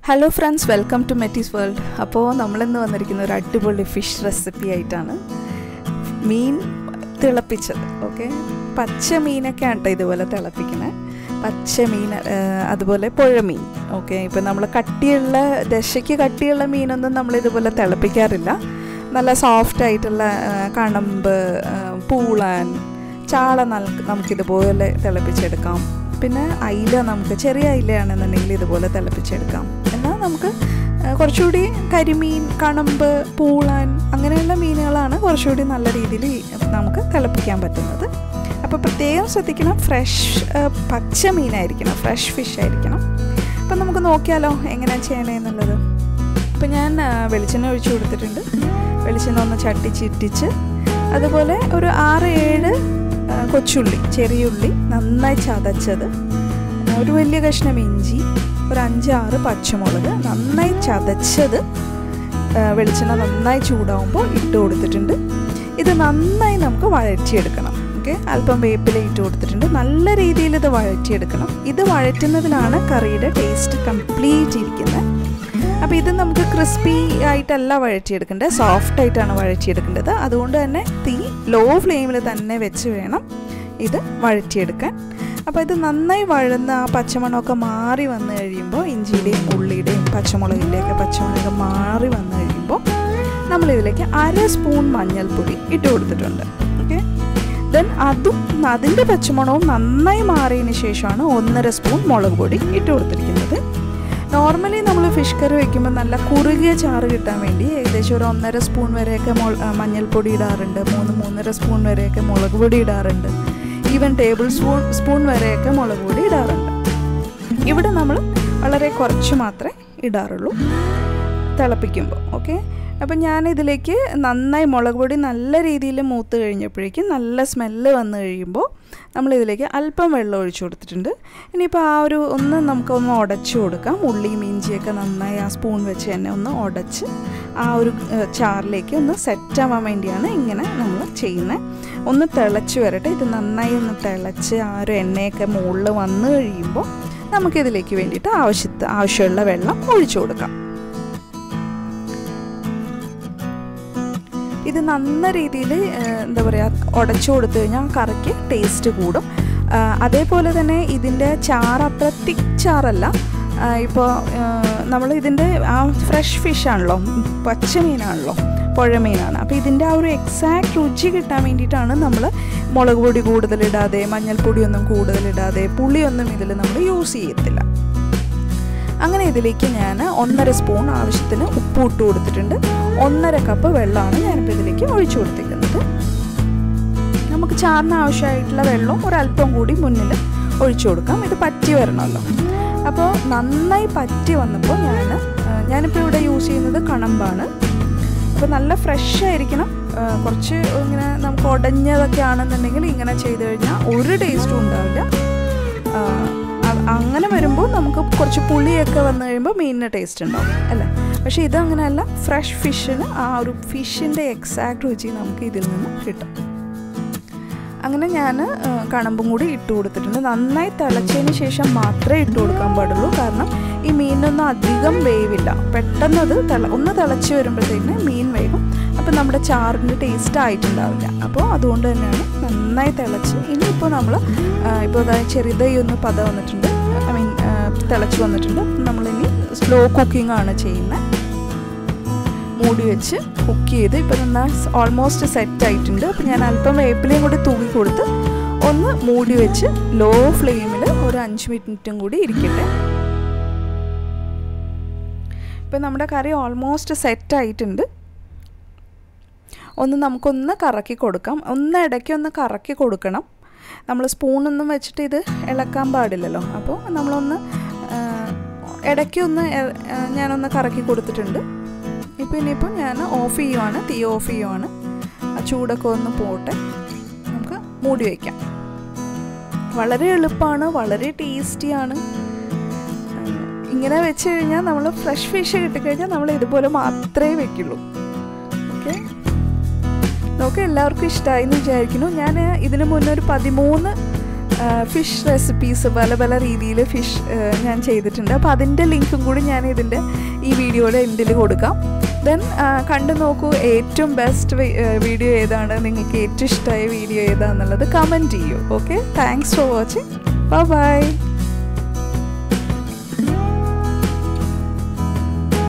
hello friends welcome to Metis world അപ്പോൾ നമ്മളിന്ന് വന്നിരിക്കുന്ന ഒരു അടിപൊളി ഫിഷ് റെസിപ്പി ആയിട്ടാണ് മീൻ തിളപ്പിച്ചത് ഓക്കെ പച്ച മീനൊക്കെയാണ് കേട്ടോ ഇതുപോലെ തിളപ്പിക്കുന്നത് പച്ച മീൻ ആ, അതുപോലെ പുഴമീൻ ഓക്കെ ഇപ്പം നമ്മൾ കട്ടിയുള്ള ദശയ്ക്ക് കട്ടിയുള്ള മീനൊന്നും നമ്മൾ ഇതുപോലെ തിളപ്പിക്കാറില്ല നല്ല സോഫ്റ്റ് ആയിട്ടുള്ള ആ, കണമ്പ് ആ, പൂളാൻ ചാള നൽ- നമുക്കിതുപോലെ തിളപ്പിച്ചെടുക്കാം പിന്നെ അയില നമുക്ക് ചെറിയ അയിലയാണെന്നുണ്ടെങ്കിൽ ഇതുപോലെ തിളപ്പിച്ചെടുക്കാം എന്നാൽ നമുക്ക് ആ, കുറച്ചുകൂടി കരിമീൻ കണമ്പ് പൂളാൻ അങ്ങനെയുള്ള മീനുകളാണ് കുറച്ചുകൂടി നല്ല രീതിയിൽ നമുക്ക് തിളപ്പിക്കാൻ പറ്റുന്നത് അപ്പോൾ പ്രത്യേകം ശ്രദ്ധിക്കണം ഫ്രഷ് പച്ച മീനായിരിക്കണം ഫ്രഷ് ഫിഷ് ആയിരിക്കണം അപ്പം നമുക്ക് നോക്കിയാലോ എങ്ങനെയാണ് ചെയ്യണേന്നുള്ളത് അപ്പോൾ ഞാൻ ആ, വെളിച്ചെണ്ണ ഒഴിച്ചു കൊടുത്തിട്ടുണ്ട് വെളിച്ചെണ്ണ ഒന്ന് ചട്ടിച്ചിട്ടിച്ച് അതുപോലെ ഒരു ആറ് ഏഴ് ആ, കൊച്ചുള്ളി ചെറിയുള്ളി നന്നായി ചതച്ചത് ആ, ഒരു വലിയ കഷ്ണം ഇഞ്ചി ഒരു അഞ്ചാറ് പച്ചമുളക് നന്നായി ചതച്ചത് ആ, വെളിച്ചെണ്ണ നന്നായി ചൂടാവുമ്പോൾ ഇട്ട് കൊടുത്തിട്ടുണ്ട് ഇത് നന്നായി നമുക്ക് വഴറ്റിയെടുക്കണം ഓക്കെ അല്പം വേപ്പില ഇട്ട് കൊടുത്തിട്ടുണ്ട് നല്ല രീതിയിൽ ഇത് വഴറ്റിയെടുക്കണം ഇത് വഴറ്റുന്നതിലാണ് കറിയുടെ ടേസ്റ്റ് കംപ്ലീറ്റ് ഇരിക്കുന്നത് അപ്പോൾ ഇത് നമുക്ക് ക്രിസ്പി ആയിട്ടല്ല വഴറ്റിയെടുക്കേണ്ടത് സോഫ്റ്റ് ആയിട്ടാണ് വഴറ്റിയെടുക്കേണ്ടത് അതുകൊണ്ട് തന്നെ തീ ലോ ഫ്ലെയിമിൽ തന്നെ വെച്ച് വേണം ഇത് വഴറ്റിയെടുക്കാൻ അപ്പോൾ ഇത് നന്നായി വഴന്ന് ആ പച്ചമണമൊക്കെ മാറി വന്നു കഴിയുമ്പോൾ ഇഞ്ചിയുടെയും ഉള്ളിയുടെയും പച്ചമുളകിൻ്റെയൊക്കെ പച്ചമുളക് മാറി വന്നു കഴിയുമ്പോൾ നമ്മളിതിലേക്ക് അര സ്പൂൺ മഞ്ഞൾപ്പൊടി ഇട്ട് കൊടുത്തിട്ടുണ്ട് ഓക്കെ ദെൻ അതും അതിൻ്റെ പച്ചമുളകും നന്നായി മാറിയതിന് ശേഷമാണ് ഒന്നര സ്പൂൺ മുളക് പൊടി ഇട്ട് കൊടുത്തിരിക്കുന്നത് നോർമലി നമ്മൾ ഫിഷ് കറി വയ്ക്കുമ്പോൾ നല്ല കുറുകിയ ചാറ് കിട്ടാൻ വേണ്ടി ഏകദേശം ഒരു ഒന്നര സ്പൂൺ വരെയൊക്കെ മൊ മഞ്ഞൾപ്പൊടി ഇടാറുണ്ട് മൂന്ന് മൂന്നര സ്പൂൺ വരെയൊക്കെ മുളക് പൊടി ഇടാറുണ്ട് ഈവൻ ടേബിൾ സ്പൂൺ സ്പൂൺ വരെയൊക്കെ മുളക് പൊടി ഇടാറുണ്ട് ഇവിടെ നമ്മൾ വളരെ കുറച്ച് മാത്രമേ ഇടാറുള്ളൂ തിളപ്പിക്കുമ്പോൾ ഓക്കെ അപ്പം ഞാനിതിലേക്ക് നന്നായി മുളക് പൊടി നല്ല രീതിയിൽ മൂത്ത് കഴിഞ്ഞപ്പോഴേക്കും നല്ല സ്മെല്ല് വന്നു കഴിയുമ്പോൾ നമ്മളിതിലേക്ക് അല്പം വെള്ളം ഒഴിച്ചു കൊടുത്തിട്ടുണ്ട് ഇനിയിപ്പോൾ ആ ഒരു ഒന്ന് നമുക്കൊന്ന് ഉടച്ചു കൊടുക്കാം ഉള്ളിയും ഇഞ്ചിയൊക്കെ നന്നായി ആ സ്പൂൺ വെച്ച് തന്നെ ഒന്ന് ഉടച്ച് ആ ഒരു ഏഹ്, ചാറിലേക്ക് ഒന്ന് സെറ്റ് ആവാൻ വേണ്ടിയാണ് ഇങ്ങനെ നമ്മൾ ചെയ്യുന്നത് ഒന്ന് തിളച്ച് വരട്ടെ ഇത് നന്നായി ഒന്ന് തിളച്ച് ആ ഒരു എണ്ണയൊക്കെ മുകളിൽ വന്നു കഴിയുമ്പോൾ നമുക്കിതിലേക്ക് വേണ്ടിയിട്ട് ആവശ്യത്ത് ആവശ്യമുള്ള വെള്ളം ഒഴിച്ചു കൊടുക്കാം ഇത് നല്ല രീതിയിൽ എന്താ പറയുക ഉടച്ചു കൊടുത്തു കഴിഞ്ഞാൽ കറിക്ക് ടേസ്റ്റ് കൂടും ആ, അതേപോലെ തന്നെ ഇതിൻ്റെ ചാറ് അത്ര തിക്ക് ചാറല്ല ഇപ്പോൾ നമ്മൾ ഇതിൻ്റെ ആ ഫ്രഷ് ഫിഷാണല്ലോ പച്ച മീനാണല്ലോ പുഴമീനാണ് അപ്പോൾ ഇതിൻ്റെ ആ ഒരു എക്സാക്ട് രുചി കിട്ടാൻ വേണ്ടിയിട്ടാണ് നമ്മൾ മുളക് പൊടി കൂടുതലിടാതെ മഞ്ഞൾപ്പൊടിയൊന്നും കൂടുതലിടാതെ പുളിയൊന്നും ഇതിൽ നമ്മൾ യൂസ് ചെയ്യത്തില്ല അങ്ങനെ ഇതിലേക്ക് ഞാൻ ഒന്നര സ്പൂൺ ആവശ്യത്തിന് ഉപ്പ് ഇട്ട് കൊടുത്തിട്ടുണ്ട് ഒന്നര കപ്പ് വെള്ളമാണ് ഞാനിപ്പോൾ ഇതിലേക്ക് ഒഴിച്ചു കൊടുത്തിരിക്കുന്നത് നമുക്ക് ചാറിന് ആവശ്യമായിട്ടുള്ള വെള്ളവും ഒരല്പം കൂടി മുന്നിൽ ഒഴിച്ചു കൊടുക്കാം ഇത് പറ്റി വരണമല്ലോ അപ്പോൾ നന്നായി പറ്റി വന്നപ്പോൾ ഞാൻ ഞാനിപ്പോൾ ഇവിടെ യൂസ് ചെയ്യുന്നത് കണമ്പാണ് അപ്പോൾ നല്ല ഫ്രഷ് ആയിരിക്കണം ആ, കുറച്ച് ഇങ്ങനെ നമുക്ക് ഉടഞ്ഞതൊക്കെ ആണെന്നുണ്ടെങ്കിൽ ഇങ്ങനെ ചെയ്ത് കഴിഞ്ഞാൽ ഒരു ടേസ്റ്റും ഉണ്ടാവില്ല ആ, അ- അങ്ങനെ വരുമ്പോൾ നമുക്ക് കുറച്ച് പുളിയൊക്കെ വന്നു കഴിയുമ്പോൾ മീനിന് ടേസ്റ്റ് ഉണ്ടാവും അല്ലേ പക്ഷേ ഇതങ്ങനെയല്ല ഫ്രഷ് ഫിഷിന് ആ ഒരു ഫിഷിൻ്റെ എക്സാക്ട് രുചി നമുക്ക് ഇതിൽ നിന്ന് കിട്ടും അങ്ങനെ ഞാൻ കണമ്പും കൂടി ഇട്ട് കൊടുത്തിട്ടുണ്ട് നന്നായി തിളച്ചതിന് ശേഷം മാത്രമേ ഇട്ട് കൊടുക്കാൻ പാടുള്ളൂ കാരണം ഈ മീനൊന്നും അധികം വേവില്ല പെട്ടെന്ന് അത് തിള ഒന്ന് തിളച്ച് വരുമ്പോഴത്തേക്കിന് മീൻ വേകും അപ്പോൾ നമ്മുടെ ചാറിൻ്റെ ടേസ്റ്റ് ആയിട്ടുണ്ടാവില്ല അപ്പോൾ അതുകൊണ്ട് തന്നെയാണ് നന്നായി തിളച്ച് ഇനിയിപ്പോൾ നമ്മൾ ഇപ്പോൾ അതായത് ചെറുതായി ഒന്ന് പത വന്നിട്ടുണ്ട് ഐ മീൻ തിളച്ച് വന്നിട്ടുണ്ട് നമ്മളിനി സ്ലോ കുക്കിംഗ് ആണ് ചെയ്യുന്നത് മൂടി വെച്ച് കുക്ക് ചെയ്ത് ഇപ്പം നന്നാ ഓൾമോസ്റ്റ് സെറ്റ് ആയിട്ടുണ്ട് അപ്പം ഞാൻ അല്പം വേപ്പിലയും കൂടി തൂക്കി കൊടുത്ത് ഒന്ന് മൂടി വെച്ച് ലോ ഫ്ലെയിമിൽ ഒരു അഞ്ച് മിനിറ്റും കൂടി ഇരിക്കട്ടെ ഇപ്പം നമ്മുടെ കറി ഓൾമോസ്റ്റ് സെറ്റ് ആയിട്ടുണ്ട് ഒന്ന് നമുക്കൊന്ന് കറക്കി കൊടുക്കാം ഒന്ന് ഇടയ്ക്ക് ഒന്ന് കറക്കി കൊടുക്കണം നമ്മൾ സ്പൂണൊന്നും വെച്ചിട്ട് ഇത് ഇളക്കാൻ പാടില്ലല്ലോ അപ്പോൾ നമ്മളൊന്ന് ആ, ഇടയ്ക്ക് ഒന്ന് എ- ആ, ഞാനൊന്ന് കറക്കി കൊടുത്തിട്ടുണ്ട് ഇപ്പോൾ ഇനിയിപ്പോൾ ഞാൻ ഓഫ് ചെയ്യുവാണ് തീ ഓഫ് ചെയ്യുവാണ് ആ ചൂടൊക്കെ ഒന്ന് പോട്ടെ നമുക്ക് മൂടി വയ്ക്കാം വളരെ എളുപ്പമാണ് വളരെ ടേസ്റ്റിയാണ് ഇങ്ങനെ വെച്ച് കഴിഞ്ഞാൽ നമ്മൾ ഫ്രഷ് ഫിഷ് കിട്ടിക്കഴിഞ്ഞാൽ നമ്മൾ ഇതുപോലെ മാത്രമേ വെക്കുള്ളൂ ഓക്കെ നോക്കെ എല്ലാവർക്കും ഇഷ്ടമായി എന്ന് വിചാരിക്കുന്നു ഞാൻ ഇതിനു മുന്നേ ഒരു പതിമൂന്ന് ഫിഷ് റെസിപ്പീസ് പല പല രീതിയിൽ ഫിഷ് ഞാൻ ചെയ്തിട്ടുണ്ട് അപ്പോൾ അതിൻ്റെ ലിങ്കും കൂടി ഞാൻ ഇതിൻ്റെ ഈ വീഡിയോയുടെ എൻഡിൽ കൊടുക്കാം ദെൻ കണ്ടു നോക്കൂ ഏറ്റവും ബെസ്റ്റ് വീഡിയോ ഏതാണ് നിങ്ങൾക്ക് ഏറ്റവും ഇഷ്ടമായ വീഡിയോ ഏതാണെന്നുള്ളത് കമൻറ്റ് ചെയ്യൂ okay thanks for watching by